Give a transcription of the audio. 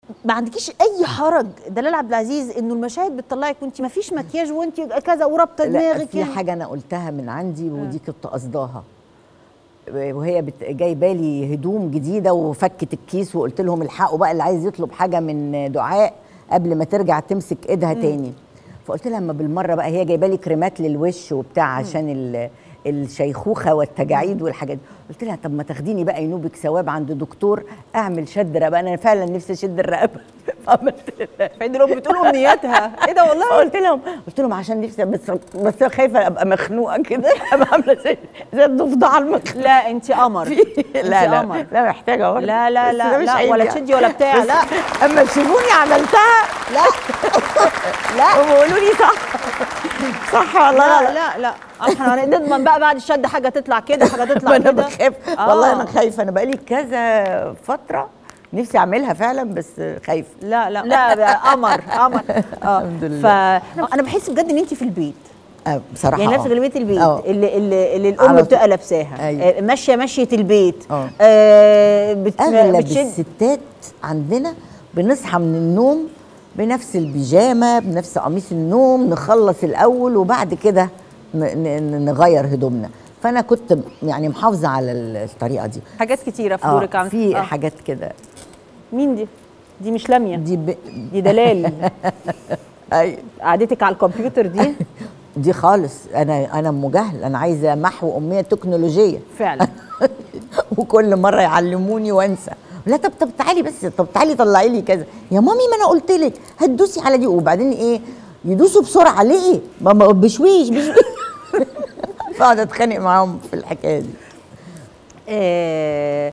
ما عندكيش اي حرج دلال عبد العزيز انه المشاهد بتطلعك وانت ما فيش مكياج وانت كذا ورابطه لا دماغك في يعني. حاجه انا قلتها من عندي ودي كنت قصداها وهي بت... جايبه لي هدوم جديده وفكت الكيس وقلت لهم الحقوا بقى اللي عايز يطلب حاجه من دعاء قبل ما ترجع تمسك ايدها تاني فقلت لها اما بالمره بقى هي جايبه لي كريمات للوش وبتاع عشان ال... الشيخوخه والتجاعيد والحاجات دي قلت لها طب ما تاخديني بقى ينوبك ثواب عند دكتور اعمل شد رقبه انا فعلا نفسي اشد الرقبه فعملت لها فين الام بتقول امنياتها ايه ده والله قلت لهم قلت لهم عشان نفسي بس بس خايفه ابقى مخنوقه كده ابقى عامله زي زي الضفدعه المخنوقه لا انت قمر لا انت لا قمر. لا محتاجه والله لا لا بس لا ده مش لا عيب ولا يعني. تشدي ولا بتاع بس لا اما تشوفوني عملتها لا لا وبيقولوا لي صح صح والله لا لا لا احنا هنضمن بقى بعد الشد حاجه تطلع كده حاجه تطلع ما انا كده بخاف آه. والله انا خايفه انا بقالي كذا فتره نفسي اعملها فعلا بس خايفه لا لا لا قمر قمر اه الحمد لله. فانا بحس بجد ان انت في البيت آه، بصراحه يعني نفس آه. غالبيه البيت آه. اللي اللي, اللي على الام طول. بتبقى لابساها أيوة. آه، ماشيه ماشيه البيت آه. آه بت اغلب بتشد الستات عندنا بنصحى من النوم بنفس البيجامه بنفس قميص النوم نخلص الاول وبعد كده ن- ن- نغير هدومنا فانا كنت يعني محافظه على الطريقه دي حاجات كتيره في آه، دورك عن في آه. حاجات كده مين دي دي مش لاميه دي ب... دي دلال أي قعدتك على الكمبيوتر دي دي خالص انا انا ام جهل انا عايزه محو اميه تكنولوجيه فعلا وكل مره يعلموني وانسى لا طب طب تعالي بس طب تعالي طلعي لي كذا يا مامي ما انا قلت لك هتدوسي على دي وبعدين ايه يدوسوا بسرعه ليه ما ما- بشويش بشويش فاقعد اتخانق معاهم في الحكايه دي آه